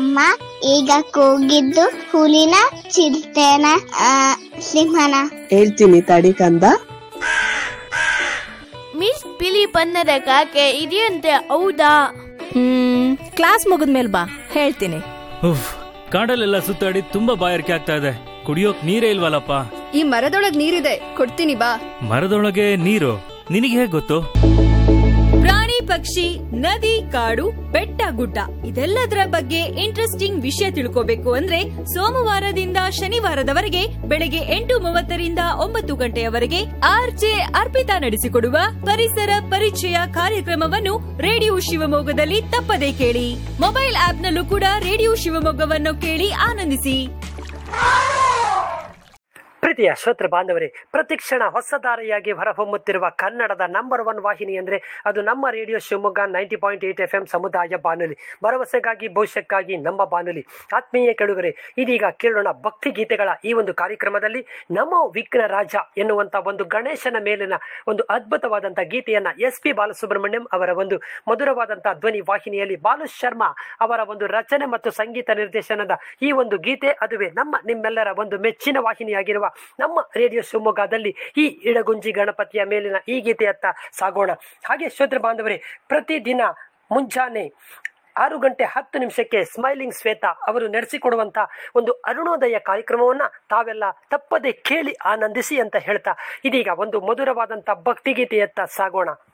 ಅಮ್ಮ ಈಗ ಕೂಗಿದ್ದು ಹುಲಿನ ಚಿರತೆನ ಆ, ಸಿಂಹನ ಹೇಳ್ತೀನಿ ತಡಿ ಕಂದ ಮಿಸ್ ಬಿಳಿ ಬಣ್ಣದ ಕಾಗೆ ಇದೆಯಂತೆ ಹೌದಾ ಹ್ಮ್ ಕ್ಲಾಸ್ ಮುಗಿದ್ಮೇಲೆ ಬಾ ಹೇಳ್ತೀನಿ ಉಫ್ ಕಾಡಲ್ಲೆಲ್ಲ ಸುತ್ತಾಡಿ ತುಂಬಾ ಬಾಯಾರಿಕೆ ಆಗ್ತಾ ಇದೆ ಕುಡಿಯೋಕ್ ನೀರೇ ಇಲ್ವಲ್ಲಪ್ಪ ಈ ಮರದೊಳಗ್ ನೀರಿದೆ ಕೊಡ್ತೀನಿ ಬಾ ಮರದೊಳಗೆ ನೀರು ನಿನಗೆ ಹೇಗ್ ಗೊತ್ತು ಪ್ರಾಣಿ ಪಕ್ಷಿ ನದಿ ಕಾಡು ಬೆಟ್ಟ ಗುಡ್ಡ ಇದೆಲ್ಲದರ ಬಗ್ಗೆ ಇಂಟ್ರೆಸ್ಟಿಂಗ್ ವಿಷಯ ತಿಳ್ಕೋಬೇಕು ಅಂದ್ರೆ ಸೋಮವಾರದಿಂದ ಶನಿವಾರದವರೆಗೆ ಬೆಳಗ್ಗೆ ಎಂಟು ಮೂವತ್ತರಿಂದ ಒಂಬತ್ತು ಗಂಟೆಯವರೆಗೆ ಆರ್ಜೆ ಅರ್ಪಿತಾ ನಡೆಸಿಕೊಡುವ ಪರಿಸರ ಪರಿಚಯ ಕಾರ್ಯಕ್ರಮವನ್ನು ರೇಡಿಯೋ ಶಿವಮೊಗ್ಗದಲ್ಲಿ ತಪ್ಪದೇ ಕೇಳಿ ಮೊಬೈಲ್ ಆಪ್ನಲ್ಲೂ ಕೂಡ ರೇಡಿಯೋ ಶಿವಮೊಗ್ಗವನ್ನು ಕೇಳಿ ಆನಂದಿಸಿ ಪ್ರೀತಿಯ ಶ್ರೋತೃ ಬಾಂಧವರೇ ಪ್ರತಿಕ್ಷಣ ಹೊಸ ದಾರಿಯಾಗಿ ಹೊರಹೊಮ್ಮುತ್ತಿರುವ ಕನ್ನಡದ ನಂಬರ್ ಒನ್ ವಾಹಿನಿ ಅಂದರೆ ಅದು ನಮ್ಮ radio Shivamogga ninety point eight F M ಸಮುದಾಯ ಬಾನುಲಿ ಭರವಸೆಗಾಗಿ ಭವಿಷ್ಯಕ್ಕಾಗಿ ನಮ್ಮ ಬಾನುಲಿ ಆತ್ಮೀಯ ಕೆಳುಗರೆ ಇದೀಗ ಕೇಳೋಣ ಭಕ್ತಿ ಗೀತೆಗಳ ಈ ಒಂದು ಕಾರ್ಯಕ್ರಮದಲ್ಲಿ ನಮೋ ವಿಘ್ನ ರಾಜ ಎನ್ನುವಂತ ಒಂದು ಗಣೇಶನ ಮೇಲಿನ ಒಂದು ಅದ್ಭುತವಾದಂಥ ಗೀತೆಯನ್ನ ಎಸ್ ಪಿ ಬಾಲಸುಬ್ರಹ್ಮಣ್ಯಂ ಅವರ ಒಂದು ಮಧುರವಾದಂತಹ ಧ್ವನಿ ವಾಹಿನಿಯಲ್ಲಿ ಬಾಲು ಶರ್ಮಾ ಅವರ ಒಂದು ರಚನೆ ಮತ್ತು ಸಂಗೀತ ನಿರ್ದೇಶನದ ಈ ಒಂದು ಗೀತೆ ಅದುವೇ ನಮ್ಮ ನಿಮ್ಮೆಲ್ಲರ ಒಂದು ಮೆಚ್ಚಿನ ವಾಹಿನಿಯಾಗಿರುವ ನಮ್ಮ ರೇಡಿಯೋ ಶಿವಮೊಗ್ಗದಲ್ಲಿ ಈ ಇಡಗುಂಜಿ ಗಣಪತಿಯ ಮೇಲಿನ ಈ ಗೀತೆಯತ್ತ ಸಾಗೋಣ ಹಾಗೆ ಶ್ರೋತೃ ಬಾಂಧವರೇ ಪ್ರತಿದಿನ ಮುಂಜಾನೆ ಆರು ಗಂಟೆ ಹತ್ತು ನಿಮಿಷಕ್ಕೆ ಸ್ಮೈಲಿಂಗ್ ಶ್ವೇತಾ ಅವರು ನಡೆಸಿಕೊಡುವಂತ ಒಂದು ಅರುಣೋದಯ ಕಾರ್ಯಕ್ರಮವನ್ನ ತಾವೆಲ್ಲ ತಪ್ಪದೆ ಕೇಳಿ ಆನಂದಿಸಿ ಅಂತ ಹೇಳ್ತಾ ಇದೀಗ ಒಂದು ಮಧುರವಾದಂತ ಭಕ್ತಿಗೀತೆಯತ್ತ ಸಾಗೋಣ